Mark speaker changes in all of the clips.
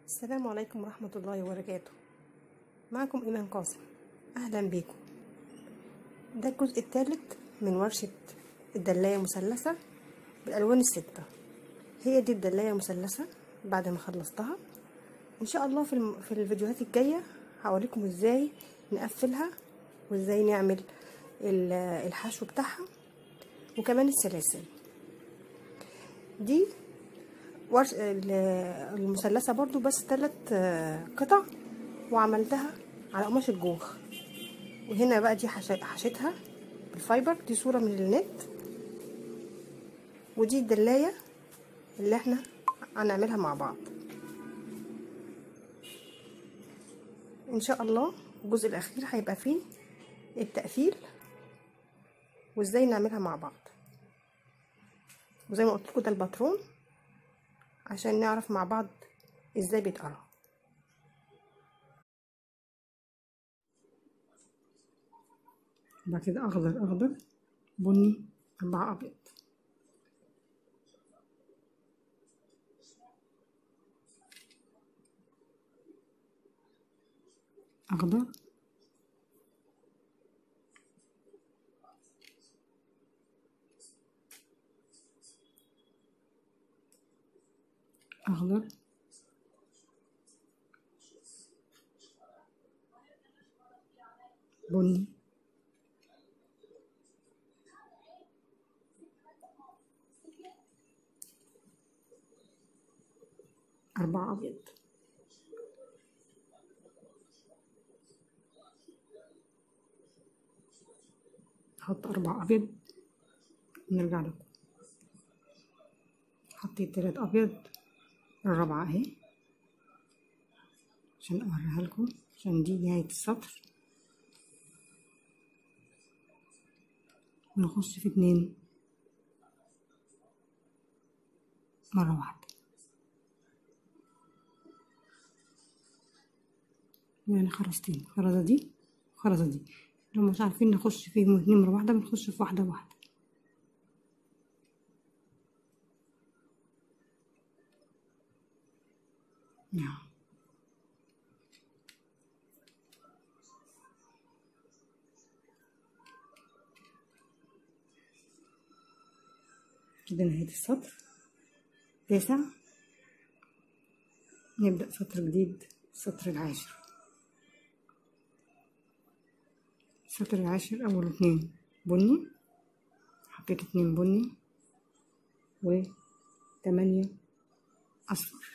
Speaker 1: السلام عليكم ورحمة الله وبركاته معكم إيمان قاسم أهلا بيكم ده الجزء الثالث من ورشة الدلاية مثلثة بالألوان الستة هي دي الدلاية مثلثة بعد ما خلصتها إن شاء الله في, الم... في الفيديوهات الجاية هوريكم إزاي نقفلها وإزاي نعمل الحشو بتاعها وكمان السلاسل دي ورش المثلثه برضو بس ثلاث قطع وعملتها على قماش الجوخ وهنا بقى دي حشيتها بالفايبر دي صوره من النت ودي الدلايه اللي احنا هنعملها مع بعض ان شاء الله الجزء الاخير هيبقى فيه التقفيل وازاي نعملها مع بعض وزي ما قلت لكم ده الباترون عشان نعرف مع بعض ازاي بيتقرا بعد كده اخضر اخضر بني اربعة ابيض اخضر أخضر بني أربعة أبيض نحط أربعة أبيض ونرجع لكم حطيت تلات أبيض الرابعة اهي عشان اوريها لكم عشان دي نهاية السطر ونخش في اتنين مرة واحدة يعني خرزتين خرزة دي خرزة دي لو مش عارفين نخش فيهم اتنين مرة واحدة بنخش في واحدة واحدة نعم كده نهاية السطر تسع نبدأ سطر جديد السطر العاشر السطر العاشر أول اتنين بني حطيت اتنين بني وتمانية أصفر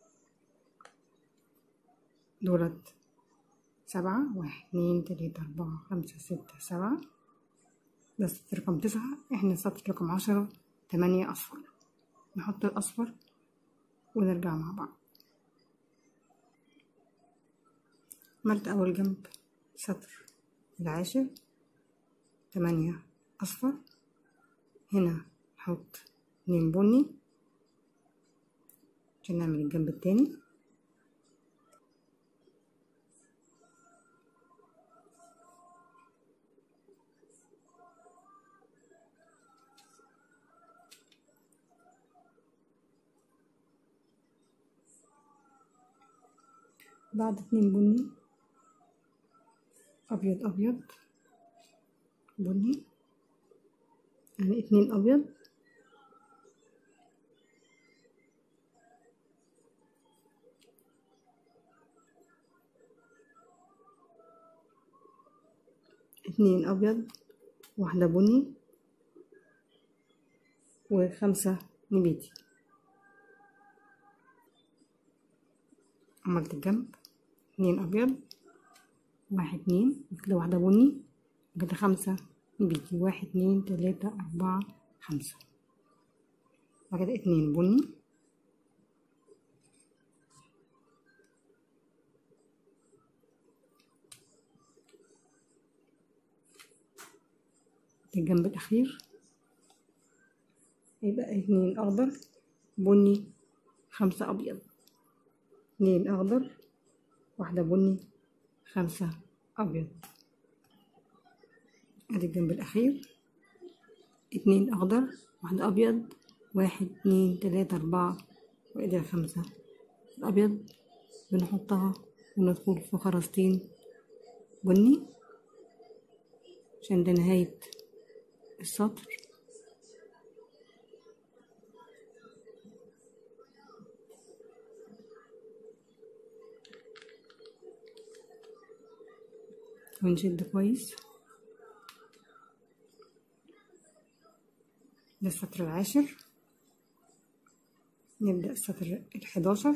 Speaker 1: دولت سبعة واحد اتنين تلاتة أربعة خمسة ستة سبعة ده سطر رقم تسعة احنا سطر رقم عشرة تمانية أصفر نحط الأصفر ونرجع مع بعض عملت أول جنب سطر العاشر تمانية أصفر هنا نحط اتنين بني عشان نعمل الجنب التاني بعد اتنين بني ابيض ابيض بني يعني اتنين ابيض اتنين ابيض واحدة بني وخمسة نبيتي عملت الجنب اتنين ابيض واحد اتنين كده واحدة بني كده خمسة نبيتي واحد اتنين تلاتة اربعة خمسة وكده اتنين بني الجنب الاخير يبقى اتنين اخضر بني خمسة ابيض اتنين اخضر واحدة بني خمسة ابيض ادي الجنب الاخير اتنين اخضر واحدة ابيض واحد اتنين تلاتة اربعة وادي الخمسة الابيض بنحطها وندخل في خرزتين بني عشان ده نهاية السطر ونشد كويس ده السطر العاشر نبدأ السطر الحداشر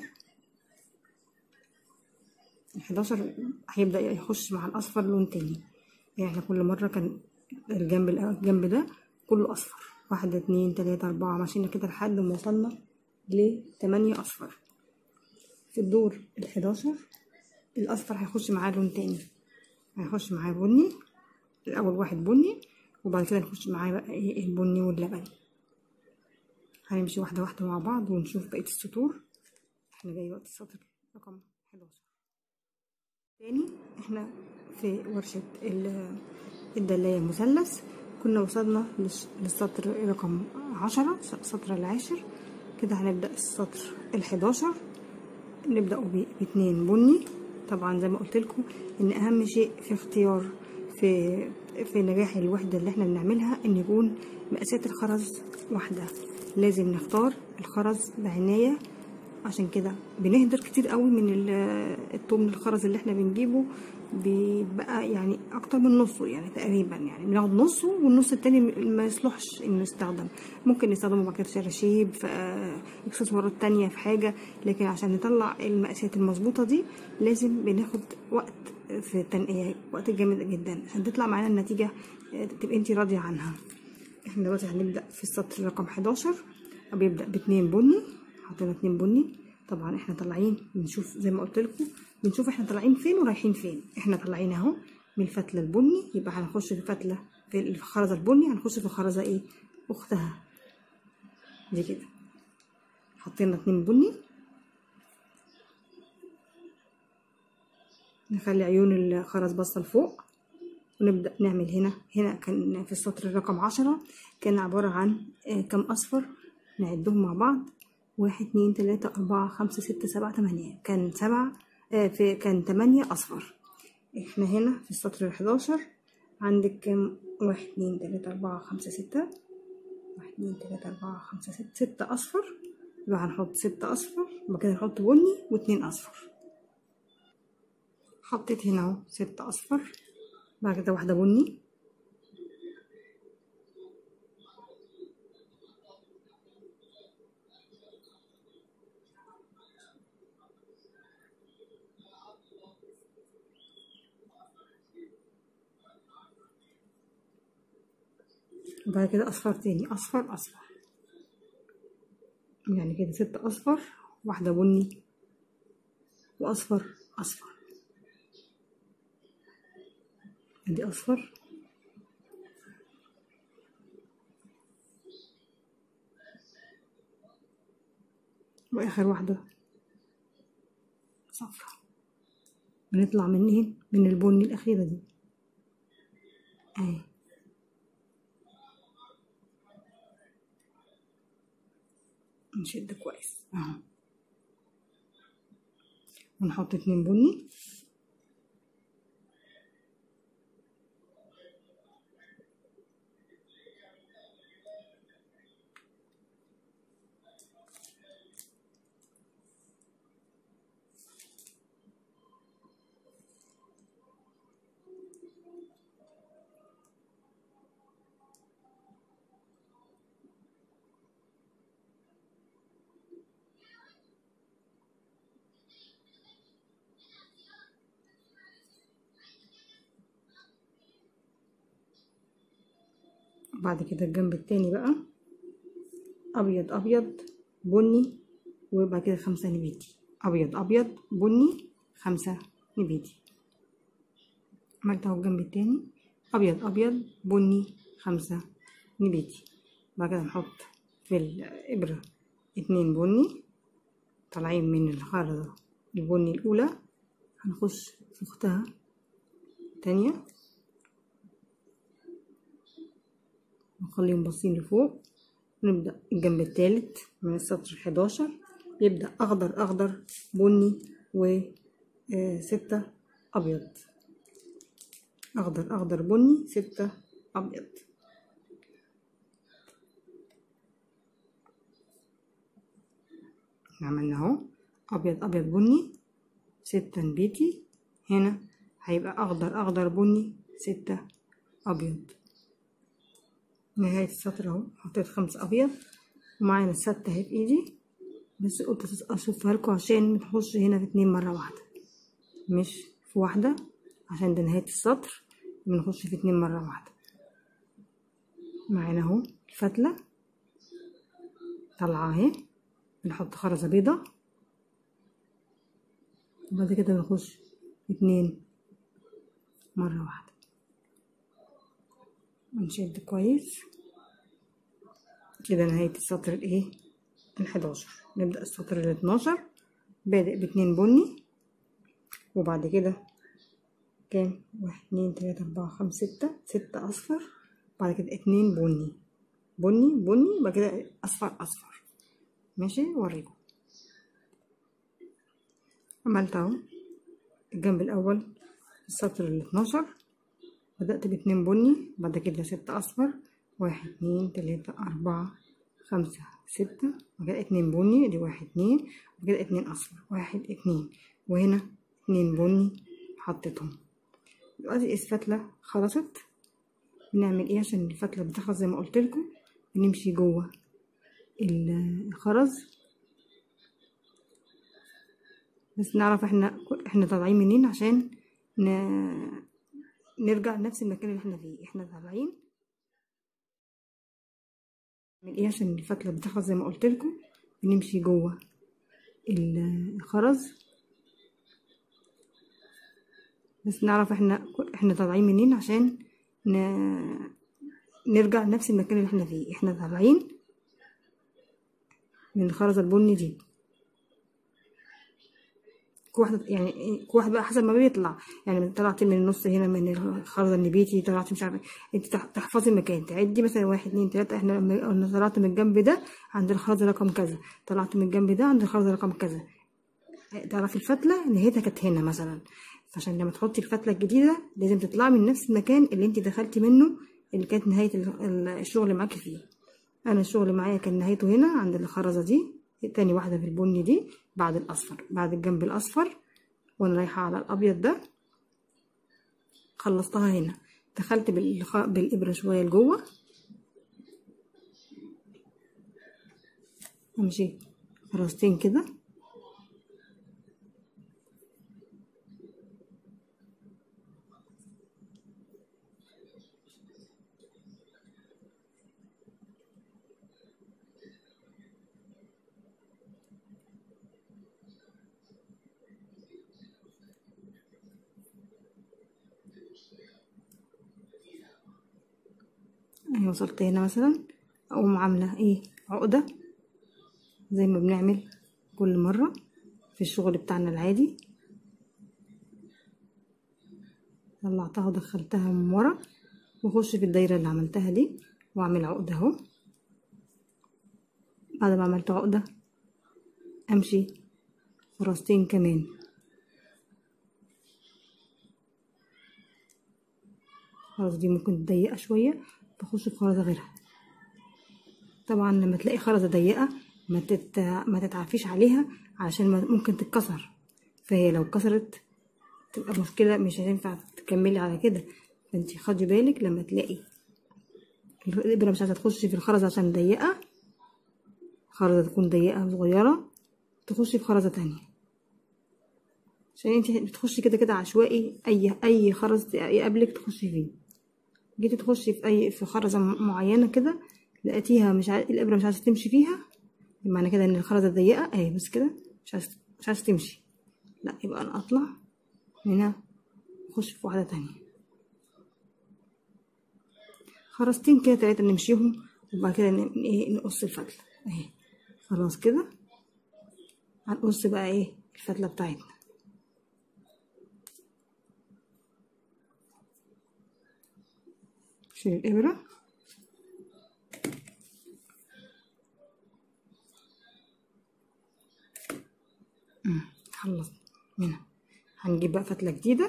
Speaker 1: الحداشر هيبدأ يخش مع الأصفر لون تاني يعني احنا كل مرة كان الجنب الجنب ده كله أصفر واحد اتنين تلاتة أربعة ماشيين كده لحد ما وصلنا لتمانية أصفر في الدور الحداشر الأصفر هيخش معاه لون تاني هيخش معاه بني الأول واحد بني وبعد كده نخش معاه بقى ايه البني واللبني هنمشي واحدة واحدة مع بعض ونشوف بقية السطور احنا جاي وقت السطر رقم 11 تاني احنا في ورشة الدلاية مثلث كنا وصلنا للسطر رقم عشرة السطر العاشر كده هنبدأ السطر الحداشر نبدأ باتنين بني طبعا زي ما قلت لكم ان اهم شيء في اختيار في في نجاح الوحدة اللي احنا بنعملها ان يكون مقاسات الخرز واحدة لازم نختار الخرز بعناية عشان كده بنهدر كتير قوي من الطوم الخرز اللي احنا بنجيبه بيبقى يعني اكتر من نصه يعني تقريبا يعني بناخد نصه والنص التاني ما يصلحش انه يستخدم ممكن نستخدمه بعد كده شراشيب في اكسسوارات تانية في حاجة لكن عشان نطلع المقاسات المظبوطة دي لازم بناخد وقت في التنقية وقت جامد جدا عشان تطلع معانا النتيجة تبقى انتي راضية عنها احنا دلوقتي هنبدأ في السطر رقم 11 بيبدأ باتنين بني حطينا اتنين بني طبعا احنا طالعين بنشوف زي ما قلت لكم بنشوف احنا طالعين فين ورايحين فين احنا طالعين اهو من الفتله البني يبقى هنخش في الفتله في الخرزه البني هنخش في الخرزه ايه اختها دي كده حطينا اتنين بني نخلي عيون الخرز باصه لفوق ونبدا نعمل هنا هنا كان في السطر رقم عشرة كان عباره عن كم اصفر نعدهم مع بعض واحد اتنين تلاتة أربعة خمسة ستة سبعة تمانية كان سبعة آه في كان تمانية أصفر احنا هنا في السطر الحداشر عندك كام واحد اتنين تلاتة أربعة خمسة ستة واحد اتنين تلاتة أربعة خمسة ستة ستة أصفر يبقى هنحط ستة أصفر وبعد كده نحط بني واتنين أصفر حطيت هنا اهو ستة أصفر بعد كده واحدة بني وبعد كده اصفر تاني اصفر اصفر يعني كده ستة اصفر واحدة بني واصفر اصفر ادي اصفر واخر واحدة صفرة بنطلع منين من البني الاخيرة دي اهي نشد كويس اهو ونحط اتنين بني بعد كده الجنب التاني بقى ابيض ابيض بني وبعد كده خمسة نبيتي ابيض ابيض بني خمسة نبيتي عملت اهو الجنب التاني ابيض ابيض بني خمسة نبيتي بعد كده نحط في الابرة اتنين بني طالعين من الخرزة البني الاولى هنخش في اختها تانية نخليهم باصين لفوق نبدأ الجنب التالت من السطر الحداشر يبدأ أخضر أخضر بني وستة أبيض أخضر أخضر بني ستة أبيض عملنا اهو أبيض أبيض بني ستة نبيتي هنا هيبقى أخضر أخضر بني ستة أبيض نهاية السطر اهو حطيت خمسة أبيض ومعانا الستة اهي في ايدي بس قلت اشوفها لكم عشان نخش هنا في اتنين مرة واحدة مش في واحدة عشان ده نهاية السطر بنخش في اتنين مرة واحدة معانا اهو الفتلة طالعة اهي بنحط خرزة بيضة وبعد كده بنخش اتنين مرة واحدة ونشد كويس كده نهاية السطر الايه الحداشر نبدأ السطر الاتناشر بادئ باتنين بني وبعد كده كام واحد اتنين تلاتة أربعة خمسة ستة ستة أصفر بعد كده اتنين بني بني بني بعد كده أصفر أصفر ماشي وريكم عملت اهو الجنب الأول السطر الاتناشر بدأت باتنين بني بعد كده ستة أصفر واحد اتنين تلاتة أربعة خمسة ستة بعد كده اتنين بني دي واحد اتنين بعد كده اتنين أصفر واحد اتنين وهنا اتنين بني حطيتهم دلوقتي الفتلة خلصت بنعمل ايه عشان الفتلة بتخلص زي ما قلت لكم بنمشي جوه الخرز بس نعرف احنا احنا طالعين منين عشان ن... نرجع لنفس المكان اللي احنا فيه احنا طالعين من ايه عشان الفتلة بتخلص زي ما قلت لكم بنمشي جوه الخرز بس نعرف احنا احنا طالعين منين عشان ن... نرجع لنفس المكان اللي احنا فيه احنا طالعين من الخرزة البني دي كل واحدة يعني كل واحد بقى حسب ما بيطلع يعني طلعت من النص هنا من الخرزة النبيتي طلعت مش عارفة انت تحفظي المكان تعدي مثلا واحد اتنين تلاتة احنا لما طلعت من الجنب ده عند الخرزة رقم كذا طلعت من الجنب ده عند الخرزة رقم كذا تعرفي الفتلة نهايتها كانت هنا مثلا فعشان لما تحطي الفتلة الجديدة لازم تطلعي من نفس المكان اللي انت دخلتي منه اللي كانت نهاية الشغل اللي معاكي فيه انا الشغل معايا كان نهايته هنا عند الخرزة دي تاني واحدة في البني دي بعد الأصفر بعد الجنب الأصفر وأنا رايحة على الأبيض ده خلصتها هنا دخلت بالخ... بالإبرة شوية لجوه أمشي خرزتين كده اهي وصلت هنا مثلا اقوم عامله ايه عقده زي ما بنعمل كل مره في الشغل بتاعنا العادي طلعتها ودخلتها من ورا واخش في الدايره اللي عملتها دي واعمل عقده اهو بعد ما عملت عقده امشي خرزتين كمان خلاص دي ممكن ضيقه شويه بخش في خرزة غيرها طبعا لما تلاقي خرزة ضيقة ما, تت... ما تتعافيش عليها علشان ممكن تتكسر فهي لو اتكسرت تبقى مشكلة مش هتنفع تكملي على كده فانتي خدي بالك لما تلاقي الإبرة مش عايزة تخش في الخرزة عشان ضيقة خرزة تكون ضيقة صغيرة تخشي في خرزة تانية عشان انتي بتخشي كده كده عشوائي اي اي خرز يقابلك تخشي فيه جيتي تخشي في اي في خرزه معينه كده لقيتيها مش عايز الابره مش عايزه تمشي فيها معنى كده ان الخرزه ضيقه اهي بس كده مش عايزه مش عايزه تمشي لا يبقى انا اطلع هنا اخش في واحده تانية خرزتين كده تلاته نمشيهم وبعد كده ايه نقص الفتله اهي خلاص كده هنقص بقى ايه الفتله بتاعتنا شيل الإبرة خلص هنا هنجيب بقى فتلة جديدة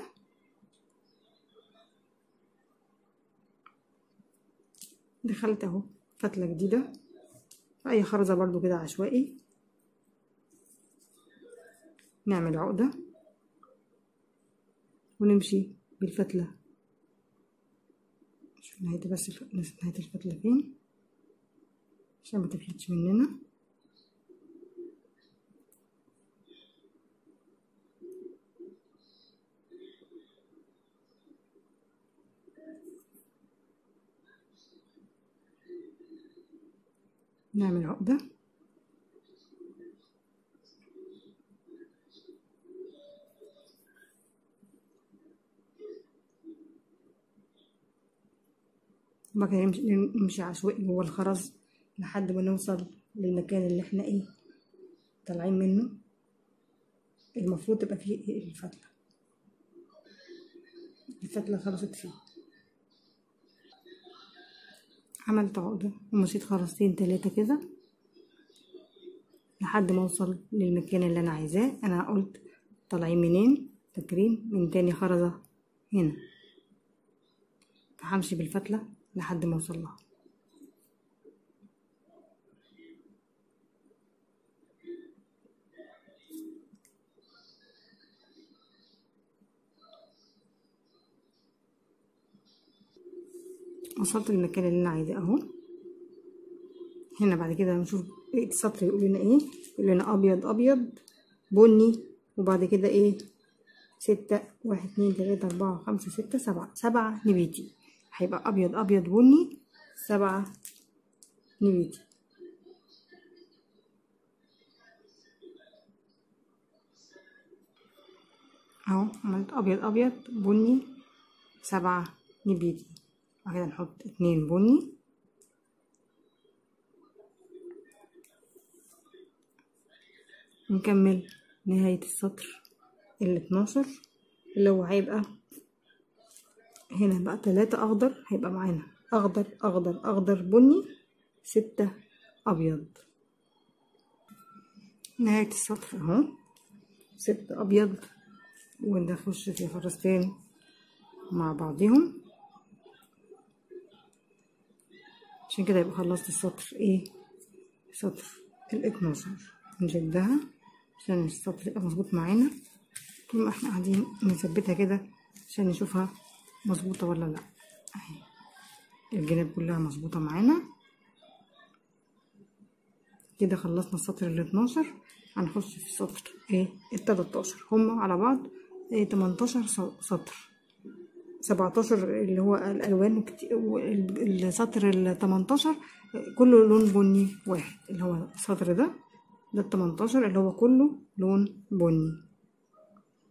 Speaker 1: دخلت اهو فتلة جديدة في اي خرزة برضو كده عشوائي نعمل عقدة ونمشي بالفتلة شوف نهاية بس الف... نهاية الفتلة فين عشان ما تفلتش مننا نعمل عقدة وبعد كده نمشي, نمشي عشوائي جوه الخرز لحد ما نوصل للمكان اللي احنا ايه طالعين منه المفروض تبقى فيه إيه الفتلة الفتلة خلصت فيه عملت عقدة ومشيت خرزتين تلاتة كده لحد ما اوصل للمكان اللي انا عايزاه انا قلت طالعين منين فاكرين من تاني خرزة هنا فهمشي بالفتلة لحد ما اوصل لها وصلت للمكان اللي انا عايزاه اهو هنا بعد كده هنشوف ايه السطر يقول لنا ايه يقول لنا ابيض ابيض بني وبعد كده ايه ستة واحد اتنين تلاتة اربعة خمسة ستة سبعة سبعة نبيتي هيبقى ابيض ابيض بني سبعة نبيتي اهو عملت ابيض ابيض بني سبعة نبيتي بعد كده نحط اتنين بني نكمل نهاية السطر ال 12 اللي هو هيبقى هنا بقى تلاتة أخضر هيبقى معانا أخضر أخضر أخضر بني ستة أبيض نهاية السطر أهو ستة أبيض ونخش في خرزتين مع بعضهم عشان كده يبقى خلصت السطر ايه سطر ال 12 نشدها عشان السطر يبقى مظبوط معانا طول ما احنا قاعدين نثبتها كده عشان نشوفها مظبوطة ولا لا اهي الجناب كلها مظبوطة معانا كده خلصنا السطر ال 12 هنخش في السطر ايه ال 13 هما على بعض ايه 18 سطر 17 اللي هو الالوان السطر ال 18 كله لون بني واحد اللي هو السطر ده ده ال 18 اللي هو كله لون بني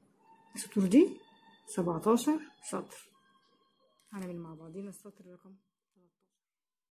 Speaker 1: السطور دي 17 سطر هنعمل مع بعضينا السطر رقم